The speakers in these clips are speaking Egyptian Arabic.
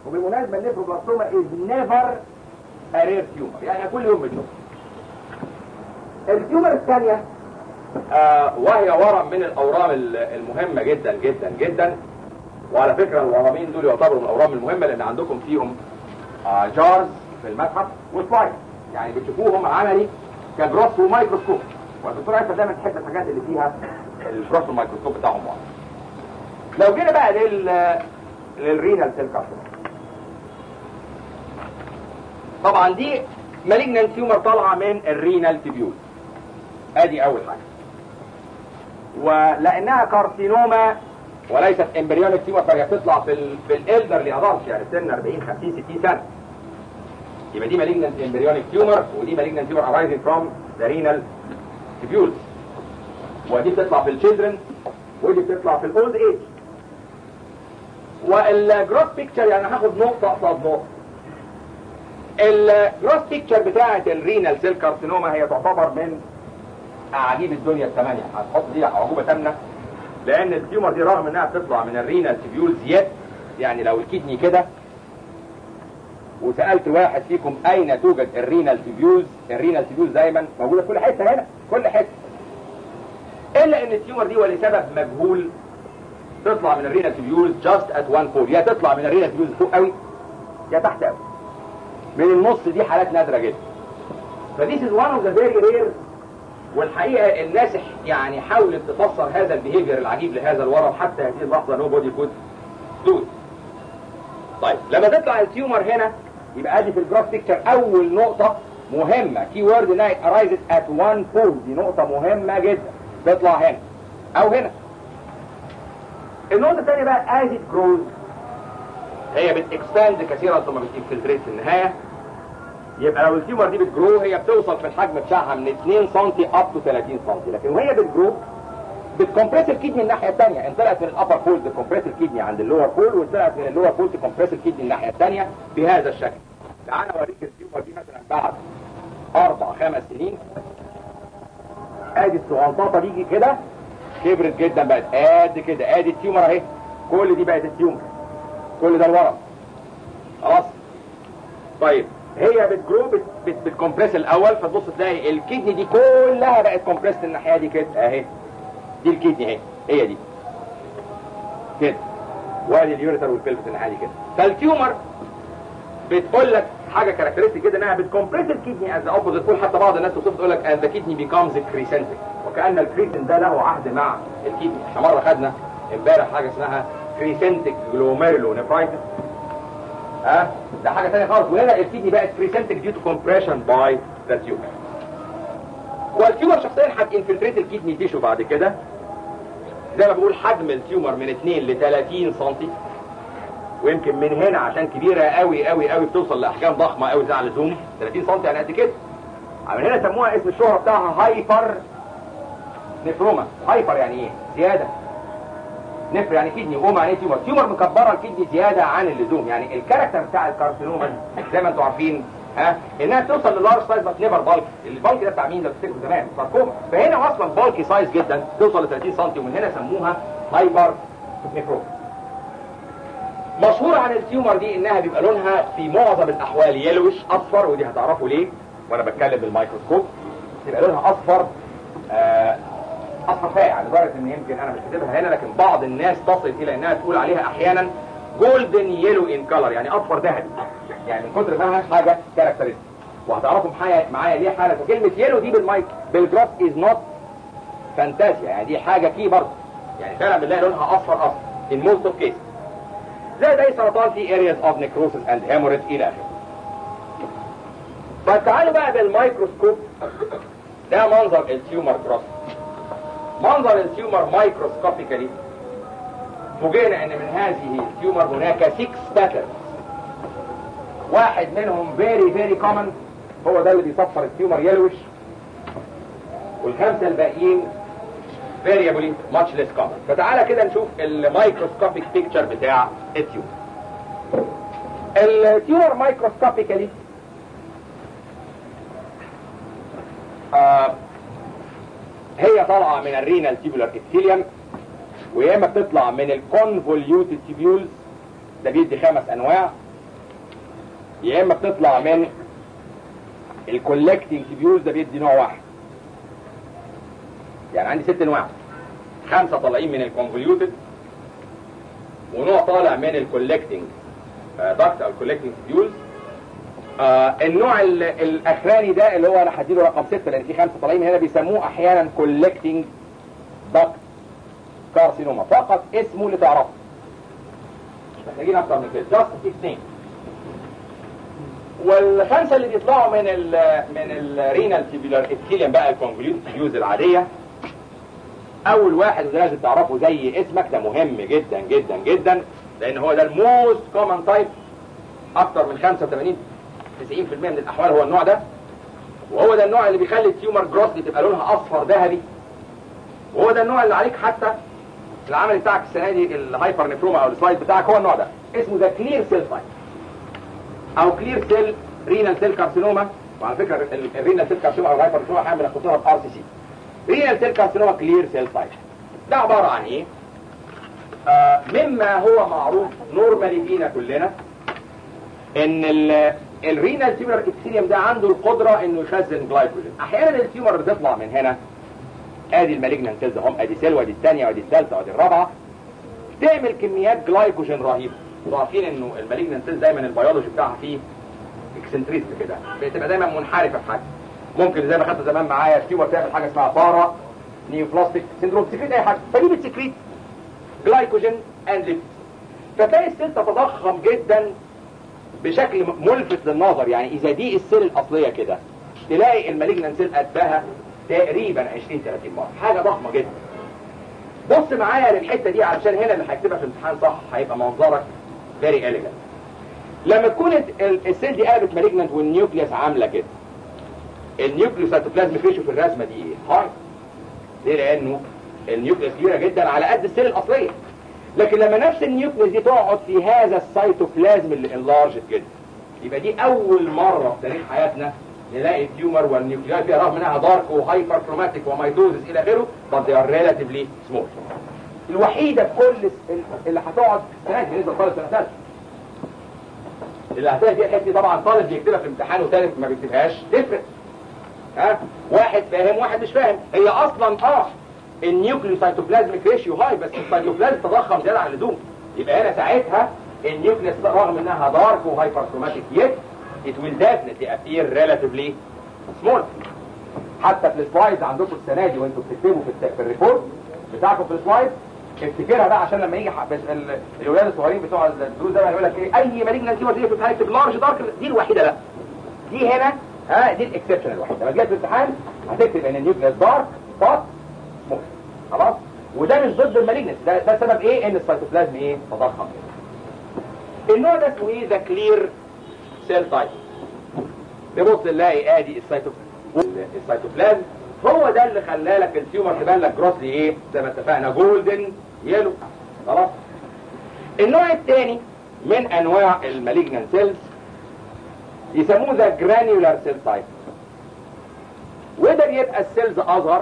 وبالمناسبه النيفروبلاستوما از نيفر رير تيومر يعني كل يوم بنشوفها التيومر الثانيه آه وهي ورم من الاورام المهمه جدا جدا جدا وعلى فكره الورمين دول يعتبروا من الاورام المهمه لان عندكم فيهم آه جارز في المتحف وسلايد يعني بتشوفوهم عملي كجروس ومايكروسكوب والدكتور عيسى دايما تحب الحاجات اللي فيها الجروس والمايكروسكوب بتاعهم واحد لو جينا بقى لل للرينال سيل كارسينوما طبعا دي مالجنان تيومر طالعه من الرينال تيبيول ادي اول حاجه ولانها كارسينوما وليست امبريونيك تيومر فهي بتطلع في ال في الالدرلي ادلت يعني سن 40 50 60 سنه يبقى دي malignant embryonic tumor ودي malignant tumor arising from the renal tubules ودي بتطلع في الشيلدرن ودي بتطلع في الاولد ايج والجروس بيكتشر يعني هاخد نقطة قصاد نقطة الجروس بيكتشر بتاعة الرينال سيل كارسينوما هي تعتبر من اعاجيب الدنيا الثمانية هتحط دي عجوبة ثامنة لان التيومر دي رغم انها بتطلع من الرينال تيبيولز يت يعني لو الكدني كده وسالت واحد فيكم اين توجد الرينال تيبيولز الرينال تيبيولز دايما موجوده في كل حته هنا كل حته الا ان التيومر دي ولسبب مجهول تطلع من الرينال تيبيولز جاست ات وان بول يا تطلع من الرينال تيبيولز فوق قوي يا تحت قوي من النص دي حالات نادره جدا فديس از وان اوف ذا فيري رير والحقيقه الناس يعني حاولت تفسر هذا البيهيفير العجيب لهذا الورم حتى هذه اللحظه نو بودي كود دود طيب لما تطلع التيومر هنا يبقى ادي في الجراف بيكتشر اول نقطة مهمة كي وورد انها ارايزت ات وان بول دي نقطة مهمة جدا تطلع هنا او هنا النقطة الثانية بقى as it grows هي بتكستاند كثيرا ثم بتنفلتريت في النهاية يبقى لو التيومر دي بتجرو هي بتوصل في الحجم بتاعها من 2 سم اب تو 30 سم لكن وهي بتجرو بتكمبريس الكدني الناحيه الثانيه ان طلعت من الابر بول تكمبريس الكدني عند اللور بول وطلعت من اللور بول تكمبريس الكدني الناحيه الثانيه بهذا الشكل تعالى اوريك التيومر دي مثلا بعد اربع خمس سنين ادي الصغنطاطه دي كده كبرت جدا بقت قد كده ادي التيومر اهي كل دي بقت التيومر كل ده الورم خلاص طيب هي بتجرو بت بت بتكمبريس الاول فتبص تلاقي الكدني دي كلها بقت كومبريس الناحيه دي كده اهي دي الكدني اهي هي دي كده وادي اليوريتر والبلفس الناحيه دي كده فالتيومر بتقول لك حاجه كاركترستيك كده انها بتكمبريس الكدني از اوبوزيت بول حتى بعض الناس توصف تقول لك ان ذا كدني بيكامز كريسنتك وكان الكريسن ده له عهد مع الكدني احنا مره خدنا امبارح حاجه اسمها كريسنتك جلوميرلو نفرايتس ها أه؟ ده حاجه ثانيه خالص وهنا الكدني بقت كريسنتك ديو تو كومبريشن باي ذا تيومر والتيومر شخصيا هتنفلتريت الكدني تيشو بعد كده زي ما بقول حجم التيومر من 2 ل 30 سم ويمكن من هنا عشان كبيره قوي قوي قوي بتوصل لاحجام ضخمه قوي زي على اللزوم 30 سم يعني قد كده من هنا سموها اسم الشهره بتاعها هايبر نفروما هايبر يعني ايه زياده نفر يعني كدني وما يعني تيومر تيومر مكبره الكدني زياده عن اللزوم يعني الكاركتر بتاع الكارسينوما زي ما انتم عارفين ها انها توصل للارج سايز بس نيفر بالك البالك ده بتاع مين لو تفتكروا زمان ساركوما فهنا اصلا بالكي سايز جدا توصل ل 30 سم ومن هنا سموها هايبر نيفروما مشهور عن التيومر دي انها بيبقى لونها في معظم الاحوال يلوش اصفر ودي هتعرفوا ليه وانا بتكلم بالميكروسكوب يبقى لونها اصفر آه اصفر فاقع لدرجه ان يمكن انا مش كاتبها هنا لكن بعض الناس تصل الى انها تقول عليها احيانا جولدن يلو ان كلر يعني اصفر ذهبي يعني من كتر ما حاجه كاركترستيك وهتعرفوا معايا معايا ليه حاله كلمه يلو دي بالمايك بالجراف از نوت فانتازيا يعني دي حاجه كي برضه يعني فعلا بنلاقي لونها اصفر اصفر in most of cases زي اي سرطان في areas of necrosis and hemorrhage الى اخره طيب تعالوا بقى بالميكروسكوب ده منظر التيومر كروس منظر التيومر مايكروسكوبيكالي فوجئنا ان من هذه التيومر هناك 6 باترنز واحد منهم فيري فيري كومن هو ده اللي بيصفر التيومر يلوش والخمسه الباقيين فاريبلي ماتش ليس كومن فتعالى كده نشوف الميكروسكوبيك بيكتشر بتاع التيومر التيومر مايكروسكوبيكالي آه هي طالعه من الرينال تيبولار ابثيليوم ويا اما بتطلع من الكونفوليوتد تيبيولز ده بيدي خمس انواع يا اما بتطلع من الكولكتنج تبيولز ده بيدي نوع واحد يعني عندي ست انواع خمسه طالعين من الكونفوليوتد ونوع طالع من الكولكتنج داكت او الكولكتنج تبيولز آه النوع ال- الاخراني ده اللي هو انا هديله رقم ستة لان في خمسه طالعين من هنا بيسموه احيانا كولكتنج داكت كارسينوما فقط اسمه اللي تعرفه مش محتاجين اكتر من كده جاست اثنين والخمسه اللي بيطلعوا من ال من الرينال تيبيولار ابثيليوم بقى الكونفوليوت تيبيوز العاديه اول واحد وده لازم تعرفه زي اسمك ده مهم جدا جدا جدا لان هو ده الموست كومن تايب اكتر من 85 90% من الاحوال هو النوع ده وهو ده النوع اللي بيخلي التيومر جروسلي تبقى لونها اصفر ذهبي وهو ده النوع اللي عليك حتى العمل بتاعك السنه دي الهايبر نفروما او السلايد بتاعك هو النوع ده اسمه ذا كلير سيل تايب او كلير سيل رينال سيل كارسينوما وعلى فكره ال- الرينال سيل كارسينوما او الهايبر نفروما احيانا بنختصرها بار سي سي رينال سيل كارسينوما كلير سيل تايب ده عباره عن ايه؟ آه مما هو معروف نورمالي فينا كلنا ان ال- الرينال تيومر ابثيليوم ده عنده القدره انه يخزن جلايكوجين احيانا التيومر بتطلع من هنا ادي المالجنان سيلز اهم ادي سيل وادي الثانيه وادي الثالثه وادي الرابعه تعمل كميات جلايكوجين رهيبه انتوا عارفين انه المالجنان سيلز دايما البيولوجي بتاعها فيه اكسنتريست كده بتبقى دايما منحرفه في حاجه ممكن زي ما خدت زمان معايا تيومر تعمل حاجه اسمها بارا نيوبلاستيك سيندروم تسكريت اي حاجه فدي بتسكريت جلايكوجين اند ليبيد فتلاقي السيل تتضخم جدا بشكل ملفت للنظر يعني اذا دي السيل الاصليه كده تلاقي المالجنان سيل قدها تقريبا 20 30 مره حاجه ضخمه جدا بص معايا للحته دي علشان هنا اللي هيكتبها في الامتحان صح هيبقى منظرك فيري اليجنت لما تكون ال- السيل دي قلبت مالجنانت والنيوكليوس عامله كده النيوكليوس سيتوبلازميك ريشيو في الرسمه دي ايه؟ هاي ليه؟ لانه النيوكليوس كبيره جدا على قد السيل الاصليه لكن لما نفس النيوكليوس دي تقعد في هذا السيتوبلازم اللي انلارجت جدا يبقى دي اول مره في تاريخ حياتنا نلاقي التيومر والنيوكلياي فيها رغم انها دارك وهايبر كروماتيك وميتوزس الى اخره but they are relatively small الوحيده في كل الس- اللي هتقعد السنه دي بالنسبه لطالب سنه ثالثه اللي هتلاقي دي الحته دي طبعا طالب بيكتبها في امتحان وثالث ما بيكتبهاش تفرق ها واحد فاهم واحد مش فاهم هي اصلا اه النيوكليوسايتوبلازميك ريشيو هاي بس السيتوبلازم تضخم زياده عن اللزوم يبقى هنا ساعتها النيوكليوس رغم انها دارك وهايبركروماتيك يت it will definitely appear relatively small حتى في السلايدز عندكم السنه دي وانتوا بتكتبوا في, الت- في الريبورت بتاعكم في السلايد افتكرها بقى عشان لما يجي ح- بس ال- الاولاد الصغيرين بتوع الدروس ده يقول لك ايه اي مالجنسي تيومر تيجي في الامتحان يكتب لارج دارك دي الوحيده لا دي هنا ها دي الاكسبشن الوحيد لما تجي في الامتحان هتكتب ان النيوكليس دارك فات سمول خلاص وده مش ضد المالجنس ده ده سبب ايه ان السيتوبلازم ايه تضخم كده. النوع ده اسمه ايه ذا كلير سيل تايب نبص نلاقي ادي السيتوبلازم السيتوبلازم هو ده اللي خلى لك التيومر تبان لك جروسلي ايه زي ما اتفقنا جولدن يلو خلاص النوع الثاني من انواع المالجنان سيلز يسموه ذا جرانيولار سيل تايب وده بيبقى السيلز اصغر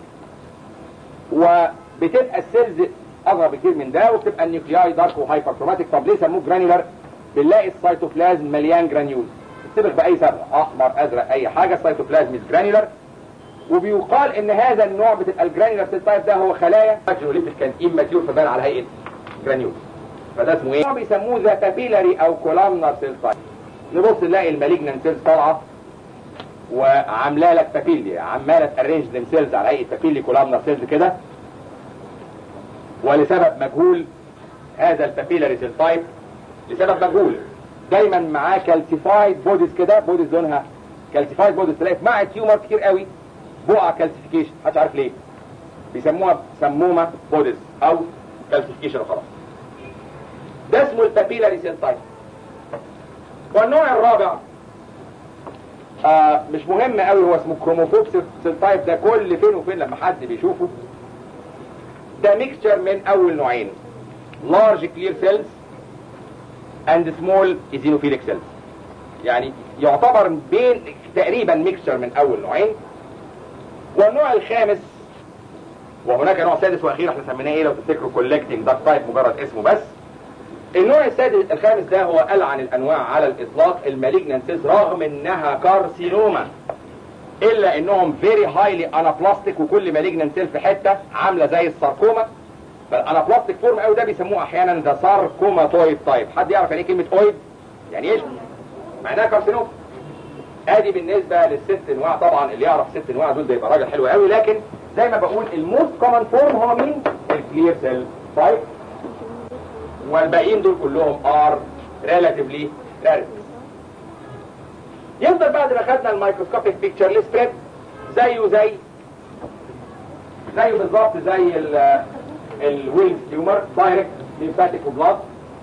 وبتبقى السيلز اصغر بكتير من ده وبتبقى النيوكلياي دارك وهايبر كروماتيك طب ليه سموه جرانيولار بنلاقي السيتوبلازم مليان جرانيول تبقى باي سبب احمر ازرق اي حاجه السيتوبلازم جرانيولار وبيقال ان هذا النوع بتبقى الجرانيولار سيل تايب ده هو خلايا ماجنوليتيك كان اماتيور فبان على هيئه جرانيول فده اسمه ايه؟ بيسموه ذا بابيلاري او كولامنر سيل تايب نبص نلاقي المالجنان سيلز طالعه وعامله لك بابيلي عماله تارينج ذيم سيلز على هيئه بابيلي كولامنر سيلز كده ولسبب مجهول هذا البابيلاري سيل تايب لسبب مجهول دايما معاه كالسيفايد بوديز كده بوديز لونها كالسيفايد بوديز تلاقي مع التيومر كتير قوي بقع كالسيفيكيشن محدش عارف ليه بيسموها سمومه بوديز او كالسيفيكيشن وخلاص ده اسمه البابيلاري سيل تايب والنوع الرابع آه مش مهم قوي هو اسمه كروموفوب سيل تايب ده كل فين وفين لما حد بيشوفه ده ميكستشر من اول نوعين large clear cells and small eosinophilic cells يعني يعتبر بين تقريبا ميكستشر من اول نوعين والنوع الخامس وهناك نوع سادس واخير احنا سميناه ايه لو تفتكروا كولكتنج داك تايب مجرد اسمه بس النوع السادس الخامس ده هو ألعن الأنواع على الإطلاق المالجنانسيز رغم إنها كارسينوما إلا إنهم فيري هايلي أنابلاستيك وكل مالجنان سيل في حتة عاملة زي الساركوما فالأنابلاستيك فورم أوي ده بيسموه أحيانا ذا ساركوماتويد تايب حد يعرف يعني إيه كلمة أويد؟ يعني إيه؟ معناها كارسينوما ادي بالنسبه للست انواع طبعا اللي يعرف ست انواع دول ده يبقى راجل حلو قوي لكن زي ما بقول الموست كومن فورم هو مين؟ الكلير سيل تايب والباقيين دول كلهم ار ريلاتيفلي راريتي يفضل بعد ما خدنا الميكروسكوبيك بيكتشر لسبريد زيه زي زيه بالظبط زي الويلز تيومر دايركت ليمفاتيك وبلاد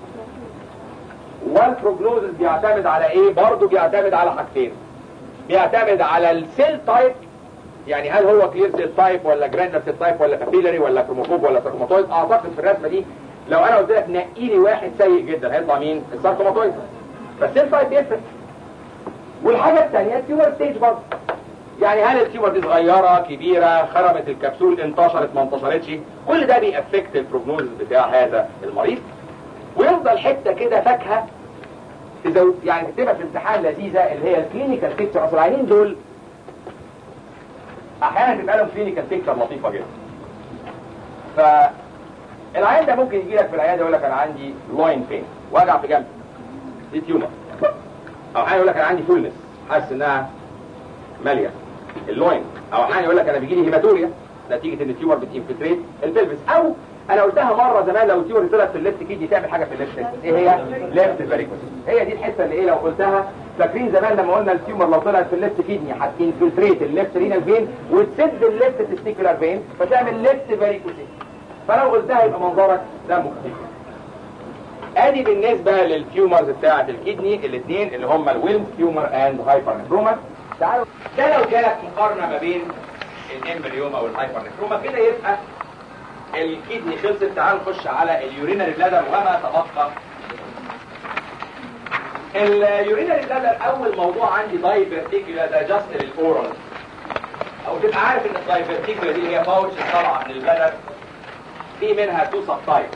والبروجنوزس بيعتمد على ايه برضه بيعتمد على حاجتين بيعتمد على السيل تايب يعني هل هو كلير سيل تايب ولا جراندر سيل تايب ولا كابيلاري ولا كروموفوب ولا ساركوماتويد اعتقد في الرسمه دي لو انا قلت لك نقي لي واحد سيء جدا هيطلع مين الساركوماتويد فالسيل تايب يفرق والحاجه الثانيه التيومر ستيج برضه يعني هل التيومر دي صغيره كبيره خرمت الكبسول انتشرت ما انتشرتش كل ده بيأفكت البروجنوز بتاع هذا المريض ويفضل حته كده فاكهه تزود يعني تكتبها في امتحان لذيذه اللي هي الكلينيكال بيكتشر اصل العينين دول احيانا بيبقى لهم كلينيكال بيكتشر لطيفه جدا فالعيان ده ممكن يجي لك في العياده يقول لك انا عندي لوين بين وجع في جنبي دي تيومر او احيانا يقول لك انا عندي فولنس حاسس انها ماليه اللوين او احيانا يقول لك انا بيجي لي هيماتوريا نتيجه ان التيومر بتنفلتريت البلفس او انا قلتها مره زمان لو التيومر طلعت في الليفت كيدني تعمل حاجه في الليفت ايه هي ليفت فاريكوس هي دي الحته اللي ايه لو قلتها فاكرين زمان لما قلنا التيومر لو طلعت في الليفت كيدني هتنفلتريت الليفت رينال فين وتسد الليفت تستيكولار فين فتعمل ليفت فاريكوس فلو قلتها يبقى منظرك ده مختلف ادي بالنسبه للتيومرز بتاعه الكدني الاثنين اللي هم الويلم تيومر اند هايبر نفروما تعالوا ده لو جالك مقارنه ما بين الامبريوما والهايبر نفروما كده يبقى الكدني خلصت تعال نخش على اليورينري بلادر وما تبقى اليورينري بلادر اول موضوع عندي دايفرتيكولا ده جاست للاورال او تبقى عارف ان الدايفرتيكولا دي اللي هي باوتش طالعه من البلد في منها تو سب تايبس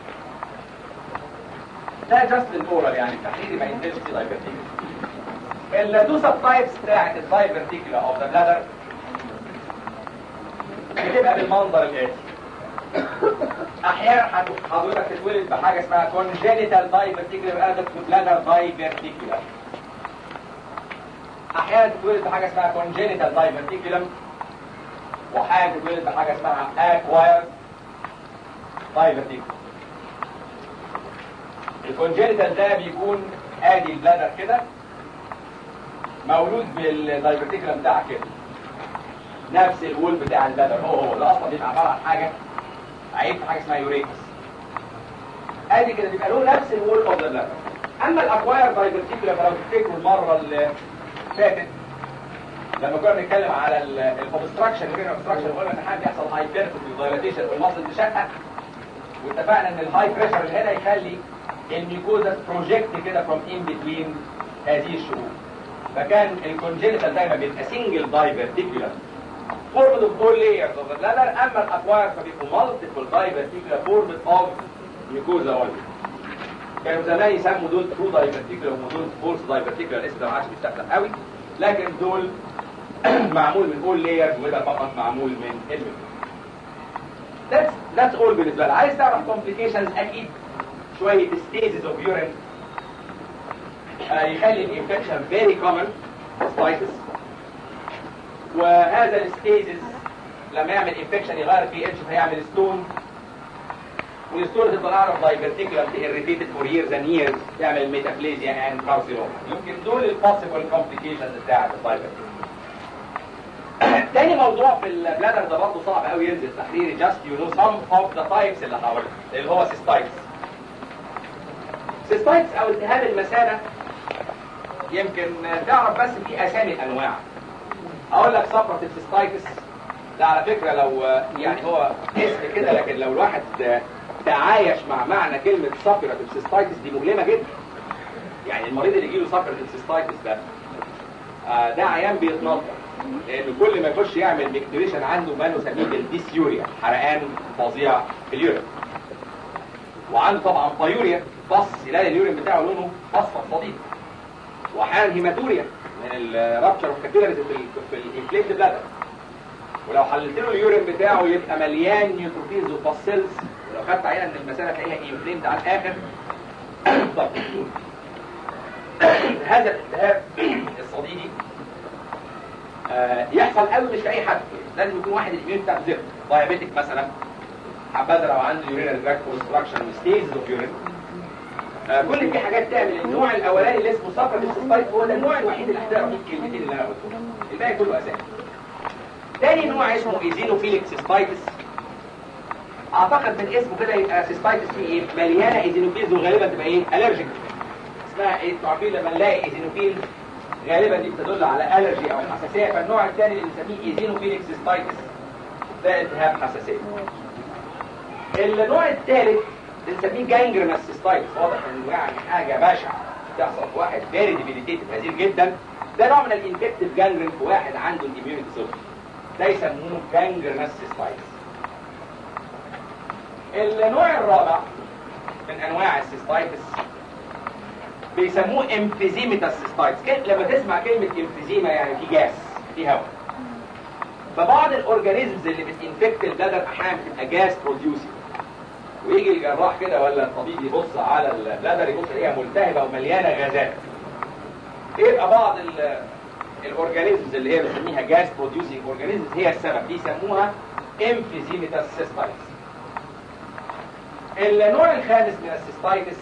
ده جاست للاورال يعني التحليل ما ينزلش في دايفرتيكولا التو سب تايبس بتاعت الدايفرتيكولا اوف ذا بلادر بتبقى بالمنظر الاتي احيانا حضرتك تتولد بحاجه اسمها congenital diverticular adult bladder diverticular احيانا تتولد بحاجه اسمها congenital diverticulum وحاجه تتولد بحاجه اسمها acquired diverticulum الكونجينيتال ده بيكون ادي البلادر كده مولود بالدايفرتيكولم بتاعك كده نفس الوول بتاع البلادر هو هو ده اصلا بيبقى عباره عن حاجه عيب في حاجه اسمها يوريكس ادي كده بيبقى له نفس الوول اوف ذا بلادر اما الاكواير دايفرتيكولا فلو تفتكروا المره اللي فاتت لما كنا بنتكلم على الاوبستراكشن غير الاوبستراكشن قلنا ان حاجه بيحصل هايبرتروفي ودايلاتيشن والمصل تشقق واتفقنا ان الهاي بريشر اللي هنا يخلي الميكوزا بروجكت كده فروم ان بتوين هذه الشهور فكان الكونجينيتال دايما بيبقى سنجل دايفرتيكولا formed of all layers of the bladder اما الاكواير فبيبقوا multiple diverticular formed of mucosa only كانوا زمان يسموا دول true diverticular ودول false diverticular الاسم ده ما عادش بيستخدم قوي لكن دول معمول من all layers وده فقط معمول من الميكوزا that's that's all بالنسبه لي عايز تعرف complications اكيد شويه stages of urine آه يخلي الانفكشن very common cystitis وهذا الستيجز لما يعمل انفكشن يغير في اتش فيعمل ستون والستون تفضل اعرف دايفرتيكولار irritated for years and years يعمل ميتافليزيا اند كارسينوما يمكن دول البوسيبل كومبليكيشنز بتاعت الدايفرتيكولار تاني موضوع في البلادر ده برضه صعب قوي ينزل تحريري جاست يو نو سم اوف ذا تايبس اللي هقولها اللي هو سيستايتس سيستايتس او التهاب المثانه يمكن تعرف بس في اسامي انواع اقول لك صفرة السيستايتس ده على فكرة لو يعني هو اسم كده لكن لو الواحد تعايش مع معنى كلمة صفرة السيستايتس دي مؤلمة جدا يعني المريض اللي يجيله صفرة السيستايتس ده آه ده عيان بيتنطط لان كل ما يخش يعمل ميكتوريشن عنده ما نسميه الديسيوريا حرقان فظيع في اليورين وعنده طبعا بايوريا فص يلاقي اليورين بتاعه لونه اصفر صديق واحيانا هيماتوريا من الرابتشر اوف كابيلاريز في ال- في الانفليت بلادر ولو حللت له اليورين بتاعه يبقى مليان نيوتروفيلز وفاسيلز ولو خدت عينه من المثانه تلاقيها انفليمد على الاخر طب هذا الالتهاب الصديدي آه، يحصل قوي مش في اي حد لازم يكون واحد الاميون بتاعه زفت دايابيتك مثلا حبذا لو عنده يورينال تراكت اوبستراكشن ستيجز اوف يورين كل دي حاجات تعمل النوع الاولاني اللي اسمه سفر السيستايت هو ده النوع الوحيد اللي هتعرف فيه الكلمتين اللي انا قلتهم الباقي كله اسامي تاني نوع اسمه ايزينوفيليك سيستايتس اعتقد من اسمه كده يبقى سيستايتس فيه ايه مليانه ايزينوفيلز وغالبا تبقى ايه الرجيك اسمها ايه انتوا عارفين لما نلاقي ايزينوفيلز غالبا دي بتدل على الرجي او حساسيه فالنوع الثاني اللي بنسميه ايزينوفيليك سيستايتس ده التهاب حساسيه النوع الثالث بنسميه جانجرينس سيستايتس واضح انه يعني حاجه بشعه بتحصل في واحد فيري ديبيليتيتد هزيل جدا ده نوع من الانفكتيف جانجرين في واحد عنده الاميونيتي صفر ده يسموه جانجرينس سيستايتس النوع الرابع من انواع السيستايتس بيسموه امفيزيميتاس سيستايتس لما تسمع كلمه امفيزيما يعني في جاس في هواء فبعض الاورجانيزمز اللي بتنفكت البلدر احيانا بتبقى جاس بروديوسنج ويجي الجراح كده ولا الطبيب يبص على البلدر يبص يلاقيها ملتهبه ومليانه غازات يبقى بعض ال- الاورجانيزمز اللي هي بنسميها جاس بروديوسنج اورجانيزمز هي السبب دي يسموها امفيزيميتاس سيستايتس النوع الخامس من السيستايتس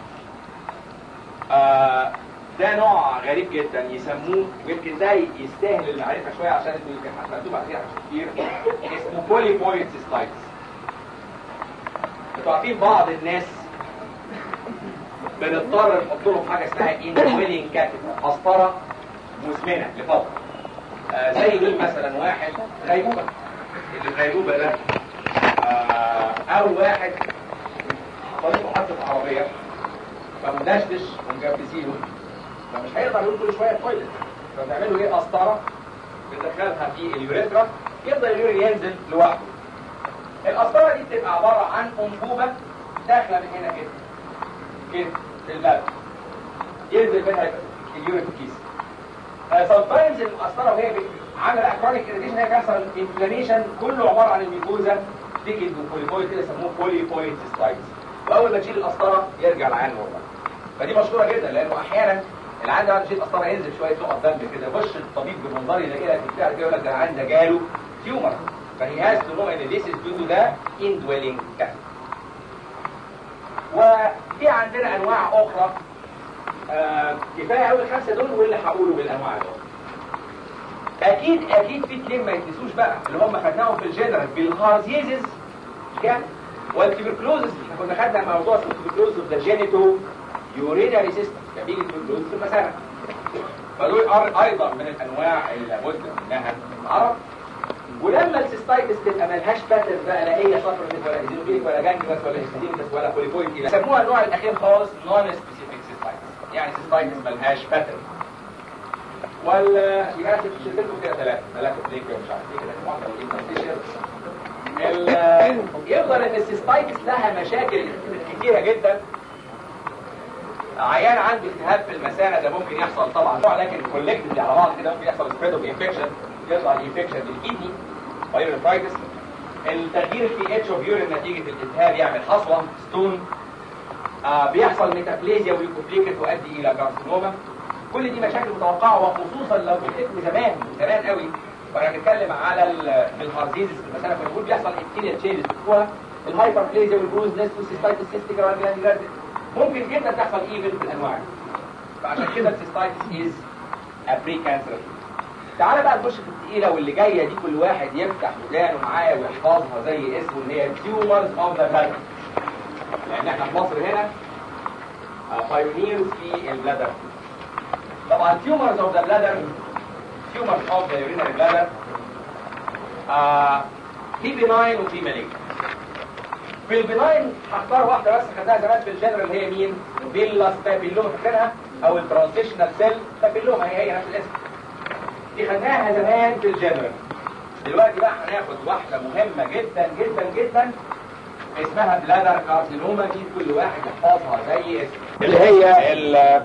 آه ده نوع غريب جدا يسموه يمكن ده يستاهل المعرفه شويه عشان انتوا يمكن هتمكتوب عليه كتير اسمه بوليبويد سيستايتس انتوا عارفين بعض الناس بنضطر نحط لهم حاجه اسمها انويلينج كاتيتر قسطره مزمنه لفتره آه زي مين مثلا واحد غيبوبه اللي الغيبوبه ده آه او واحد طريقه حادثه عربيه فمدشدش ومجبسينه فمش هيقدر يقول كل شويه تويلت فبنعمله ايه قسطره بندخلها في اليوريثرا يفضل اليورين ينزل لوحده القسطره دي بتبقى عباره عن انبوبه داخله من هنا كده كده في البلد ينزل منها اليورين في الكيس سمتايمز القسطره وهي عامله كرونيك اريتيشن هي بيحصل انفلاميشن كله عباره عن الميكوزا تيكت وبوليبويد كده يسموه بوليبويد سيستايتس واول ما تشيل القسطره يرجع العين نورمال فدي مشهوره جدا لانه احيانا العين ده بعد ما تشيل القسطره ينزل شويه نقط دم كده يخش الطبيب بمنظر يلاقي لك بتاع كده يقول لك ده العين ده جاله تيومر فهي هاز تو نو ان ذيس از ديو تو ذا اندويلنج كات وفي عندنا انواع اخرى آه كفايه قوي الخمسه دول واللي هقوله بالانواع دول اكيد اكيد في اثنين ما يتنسوش بقى اللي هم خدناهم في الجنرال بالهارزيزز كان والتبركلوزس احنا كنا خدنا موضوع اسمه التبركلوز اوف ذا جينيتو يوريناري سيستم كبير التبركلوز في المثانه فدول أر- ايضا من الانواع اللي لابد منها نعرف ولما السيستايتس تبقى ملهاش باترن بقى لا هي صفرة ولا ايزينوفيليك ولا جانجلس ولا هيستيمتس ولا بوليبويد كده سموها النوع الاخير خالص نون سبيسيفيك سيستايتس يعني سيستايتس ملهاش باترن وال يبقى انا شلت لكم كده ثلاثه ثلاثه بليك ومش عارف ايه كده واحده والانترستيشن ال- يفضل ان السيستايتس لها مشاكل كتيره جدا عيان عنده التهاب في المثانه ده ممكن يحصل طبعا نوع لكن كولكتيفلي على بعض كده ممكن يحصل سبريد اوف انفكشن يطلع الانفكشن للكدني بايوريفايتس التغيير في اتش اوف يورين نتيجه الالتهاب يعمل حصوه ستون آه بيحصل ميتافليزيا ويوكوبليكت تؤدي الى كارسينوما كل دي مشاكل متوقعه وخصوصا لو بتكتب زمان زمان قوي وانا بنتكلم على الهارزيزس في المثانه كنا بنقول بيحصل ابتيريال تشينجز بتوع الهايبربليزيا والبروز نست والسيستايتس سيستيكا والجلانديلارد ممكن جدا تحصل ايفن في الانواع دي فعشان كده السيستايتس از بري كانسر تعالى بقى نخش في التقيله واللي جايه دي كل واحد يفتح ودانه معايا ويحفظها زي اسمه اللي هي تيومرز اوف ذا بلادر لان احنا في مصر هنا بايونيرز في البلادر طبعا تيومرز اوف ذا بلادر تيومرز اوف ذا يورينري بلادر في بناين وفي مالجن في البناين هختار واحده بس خدناها زمان في الجنرال اللي هي مين؟ فيلاس بابيلوما فاكرينها او الترانزيشنال سيل بابيلوما هي هي نفس الاسم دي خدناها زمان في الجنرال دلوقتي بقى هناخد واحده مهمه جدا جدا جدا اسمها بلادر كارسينوما دي كل واحد يحفظها زي اسم اللي هي ال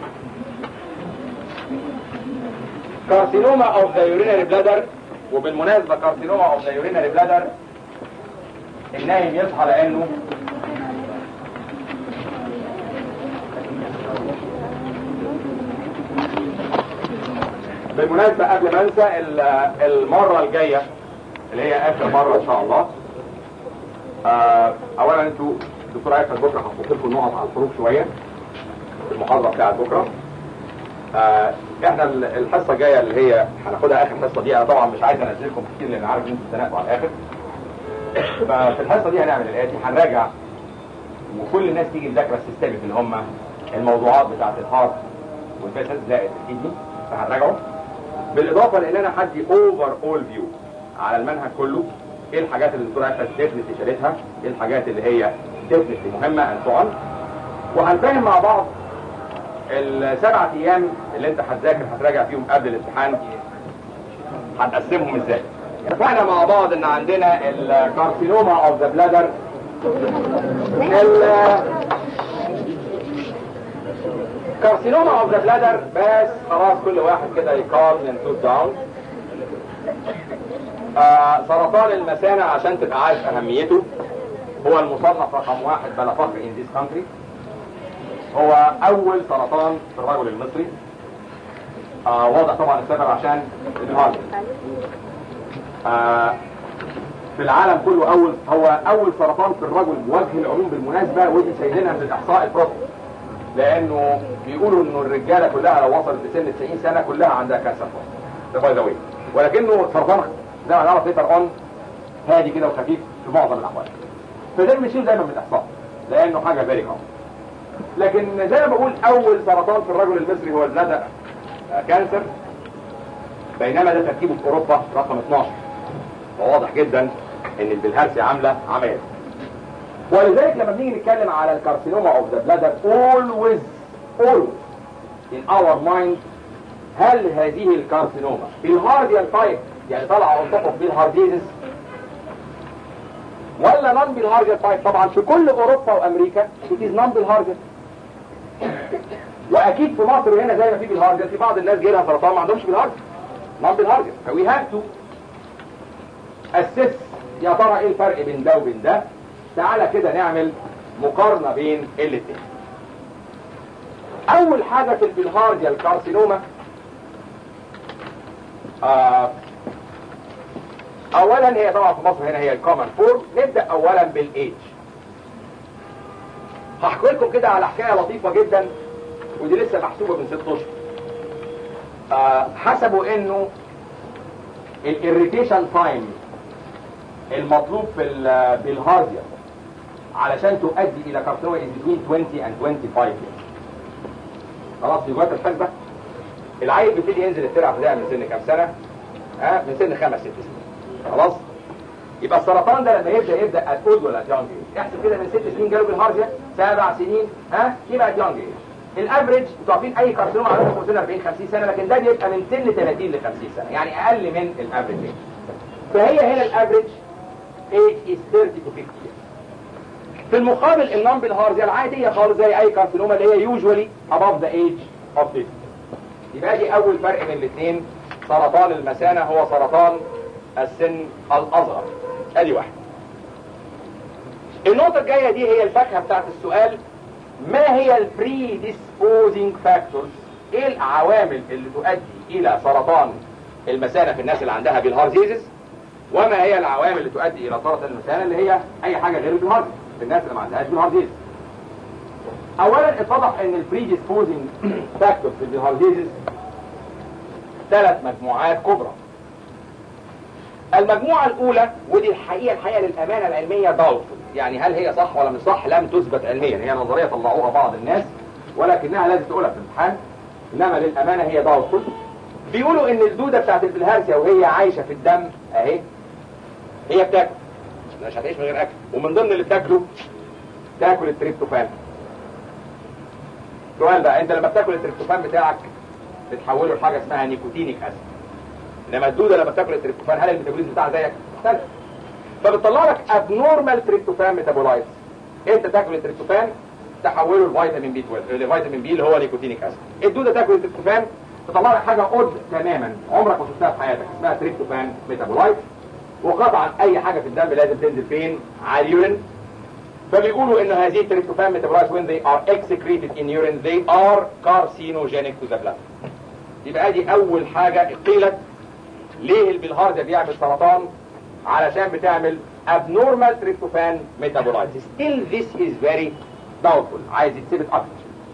كارسينوما اوف ذا يورينري بلادر وبالمناسبه كارسينوما اوف ذا يورينري بلادر النايم يصحى لانه بالمناسبة قبل ما انسى المرة الجاية اللي هي اخر مرة ان شاء الله آه اولا انتوا الدكتور عايز بكرة هحط لكم نقط على الحروف شوية في المحاضرة بتاعت بكرة آه احنا الحصة الجاية اللي هي هناخدها اخر حصة دي انا طبعا مش عايز انزلكم كتير لان عارف ان انتوا اتزنقتوا على الاخر ففي الحصة دي هنعمل الاتي هنراجع وكل الناس تيجي تذاكر السيستمك اللي هم الموضوعات بتاعت الهارت والفيسز زائد الكدني فهنراجعه بالاضافه لان انا هدي اوفر اول فيو على المنهج كله ايه الحاجات اللي الدكتوره عائشه ديفنتلي شالتها ايه الحاجات اللي هي ديفنتلي مهمه ان سو وهنفهم مع بعض السبع ايام اللي انت هتذاكر هتراجع فيهم قبل الامتحان هنقسمهم ازاي اتفقنا مع بعض ان عندنا الكارسينوما اوف ذا بلادر كارسينوما اوف ذا بلادر بس خلاص كل واحد كده يقارن اند داون آه سرطان المثانة عشان تبقى عارف اهميته هو المصنف رقم واحد بلا فخر ان ذيس كونتري هو اول سرطان في الرجل المصري آه واضح طبعا السبب عشان الهارت آه في العالم كله اول هو اول سرطان في الرجل بوجه العموم بالمناسبه ودي سايلينها من الاحصاء البروفيت لانه بيقولوا انه الرجاله كلها لو وصلت لسن 90 سنه كلها عندها كانسر ده باي ذا واي ولكنه سرطان زي ما نعرف ليتر اون هادي كده وخفيف في معظم الاحوال فده بنشيل دايما من الاحصاء لانه حاجه فيري كومن لكن زي ما بقول اول سرطان في الرجل المصري هو البلادر كانسر بينما ده تركيبه في اوروبا رقم 12 فواضح جدا ان البلهارسي عامله عمليه ولذلك لما بنيجي نتكلم على الكارسينوما اوف ذا بلادر always always in our mind هل هذه الكارسينوما بالهارديال تايب يعني طالعه on top of بالهارديزس ولا نون بالهارديال تايب طبعا في كل اوروبا وامريكا it is non بالهارديال واكيد في مصر هنا زي ما في بالهارديال في بعض الناس جالها سرطان ما عندهمش بالهارديال نون بالهارديال فوي هاف تو اسس يا ترى ايه الفرق بين ده وبين ده تعالى كده نعمل مقارنة بين الاثنين اول حاجة في البلهارديا الكارسينوما آه اولا هي طبعا في مصر هنا هي الكومن فورم نبدأ اولا بالايدج هحكي لكم كده على حكاية لطيفة جدا ودي لسه محسوبة من ست اشهر آه حسبوا انه الاريتيشن تايم المطلوب في بالهارديا علشان تؤدي الى كارسينوما از بين 20 and 25 years خلاص في وقت الحسبه العيل بيبتدي ينزل الترعه في ده من سن كام سنه ها من سن خمس ست سنين خلاص يبقى السرطان ده لما يبدا يبدا ات ولا ات يونج احسب كده من ست سنين جاله بالهارديا سبع سنين ها يبقى ات يونج الافريج انتوا عارفين اي كارسينوما عنده فوق سن 40 50 سنه لكن ده بيبقى من سن 30 ل 50 سنه يعني اقل من الافريج فهي هنا الافريج age is 30 to 50 years في المقابل النون بالهارديا العادية خالص زي اي كارسينوما اللي هي usually above the age of 50 يبقى دي اول فرق بين الاثنين سرطان المثانة هو سرطان السن الاصغر ادي واحد النقطة الجاية دي هي الفاكهة بتاعت السؤال ما هي البري ديسبوزنج فاكتورز ايه العوامل اللي تؤدي الى سرطان المثانة في الناس اللي عندها بالهارزيزس وما هي العوامل اللي تؤدي الى سرطان المثانة اللي هي اي حاجة غير البالهارزيز في الناس اللي ما عندهاش بالهارزيزس اولا اتضح ان البري ديسبوزنج فاكتورز في البالهارزيزس ثلاث مجموعات كبرى المجموعة الأولى ودي الحقيقة الحقيقة للأمانة العلمية داوتفul يعني هل هي صح ولا مش صح لم تثبت علميا هي نظرية طلعوها بعض الناس ولكنها لازم تقولها في الامتحان إنما للأمانة هي داوتفul بيقولوا إن الدودة بتاعت البلهارسيا وهي عايشة في الدم أهي هي بتاكل مش هتعيش من غير أكل ومن ضمن اللي بتاكله تاكل التريبتوفان سؤال بقى أنت لما بتاكل التريبتوفان بتاعك بتحوله لحاجة اسمها نيكوتينيك أسيد انما الدوده لما بتاكل التريبتوفان هل الميتابوليزم بتاعها زيك؟ مختلف فبتطلع لك ابنورمال تريبتوفان ميتابولايتس انت تاكل التريبتوفان تحوله لفيتامين بي 12 لفيتامين بي اللي هو نيكوتينيك اسيد الدوده تاكل التريبتوفان تطلع لك حاجه قد تماما عمرك ما شفتها في حياتك اسمها تريبتوفان ميتابولايت وقطعا اي حاجه في الدم لازم تنزل فين على اليورين فبيقولوا ان هذه التريبتوفان ميتابولايت when they are excreted in urine they are carcinogenic to the blood يبقى دي اول حاجه قيلت ليه البلهارزيا بيعمل سرطان علشان بتعمل abnormal tryptophan metabolites still this is very doubtful عايز يتثبت اكتر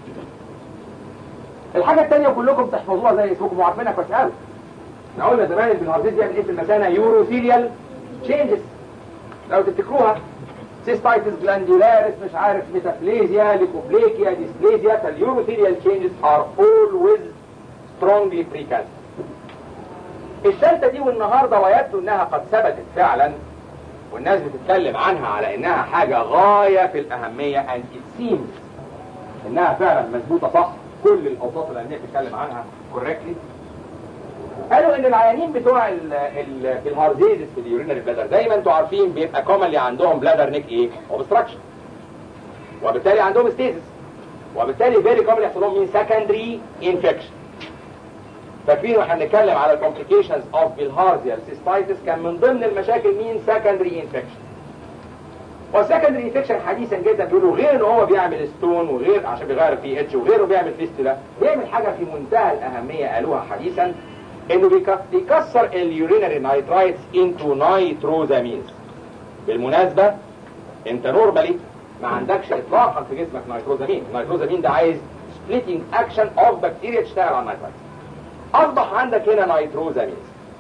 الحاجة التانية كلكم تحفظوها زي اسمكم وعارفينها كويس قوي احنا قلنا زمان البلهارزيز بيعمل ايه في المثانة يوروثيليال تشينجز لو تفتكروها سيستايتس جلاندولاريس مش عارف ميتافليزيا ليكوبليكيا ديسبليزيا فاليوروثيليال تشينجز ار always strongly precancerous الشلتة دي والنهاردة ويبدو انها قد ثبتت فعلا والناس بتتكلم عنها على انها حاجة غاية في الاهمية and it seems انها فعلا مظبوطة صح كل الاوساط العلمية بتتكلم عنها correctly قالوا ان العيانين بتوع الهارديزس في اليورينري بلادر زي ما انتم عارفين بيبقى كومنلي عندهم بلادر نيك ايه اوبستراكشن وبالتالي عندهم ستيزس وبالتالي فيري كومنلي يحصل لهم مين سكندري انفكشن فاكرين واحنا بنتكلم على الكومبليكيشنز اوف بالهارزيال سيستايتس كان من ضمن المشاكل مين سكندري انفكشن والسكندري انفكشن حديثا جدا بيقولوا غير ان هو بيعمل ستون وغير عشان بيغير في اتش وغيره بيعمل فيستولا بيعمل حاجه في منتهى الاهميه قالوها حديثا انه بيكسر اليورينري نايترايتس انتو نايتروزامينز بالمناسبه انت نورمالي ما عندكش اطلاقا في جسمك نيتروزامين النيتروزامين ده عايز سبليتنج اكشن اوف بكتيريا تشتغل على النيترايتس اصبح عندك هنا نيتروزامين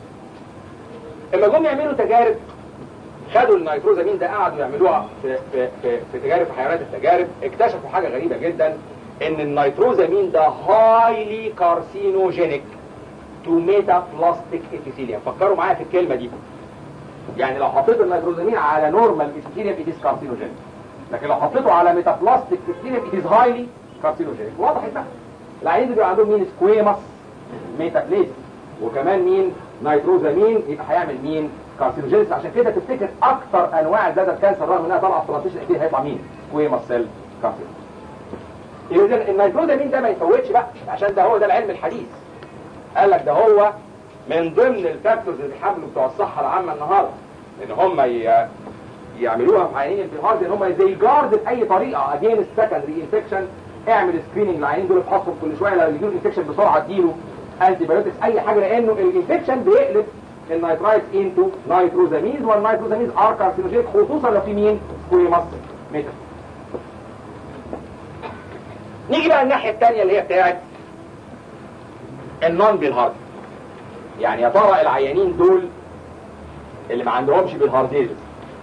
لما جم يعملوا تجارب خدوا النيتروزامين ده قعدوا يعملوها في في في, في تجارب في حيوانات التجارب اكتشفوا حاجه غريبه جدا ان النيتروزامين ده هايلي كارسينوجينيك تو ميتا بلاستيك ابيثيليوم فكروا معايا في الكلمه دي يعني لو حطيت النيتروزامين على نورمال ابيثيليوم اتس كارسينوجينيك لكن لو حطيته على ميتا بلاستيك ابيثيليوم اتس هايلي كارسينوجينيك وضحت بقى العيان دول عندهم مين سكويماس ميتابليز وكمان مين نيتروزامين يبقى هيعمل مين كارسينوجينيس عشان كده تفتكر اكتر انواع البلادر كانسر رغم انها طالعه في ترانزيشن اكيد هيطلع مين سكويماس سيل كارسينوجين اذا النيتروزامين ده ما يفوتش بقى عشان ده هو ده العلم الحديث قال لك ده هو من ضمن الفاكتورز اللي بيحملوا بتوع الصحه العامه النهارده ان هم ي... يعملوها في عيانين البيهارد ان هم زي جارد باي طريقه اجين سكندري انفكشن اعمل سكريننج للعيانين دول افحصهم كل شويه لو يجيله انفكشن بسرعه اديله انتي بايوتكس اي حاجه لانه الانفكشن بيقلب النيترايتس انتو نيتروزامينز والنيتروزامينز ار كارسينوجينيك خصوصا لو في مين سكويماس ميتا نيجي بقى الناحيه الثانيه اللي هي بتاعت النون بالهارد يعني يا ترى العيانين دول اللي ما عندهمش بالهارديزز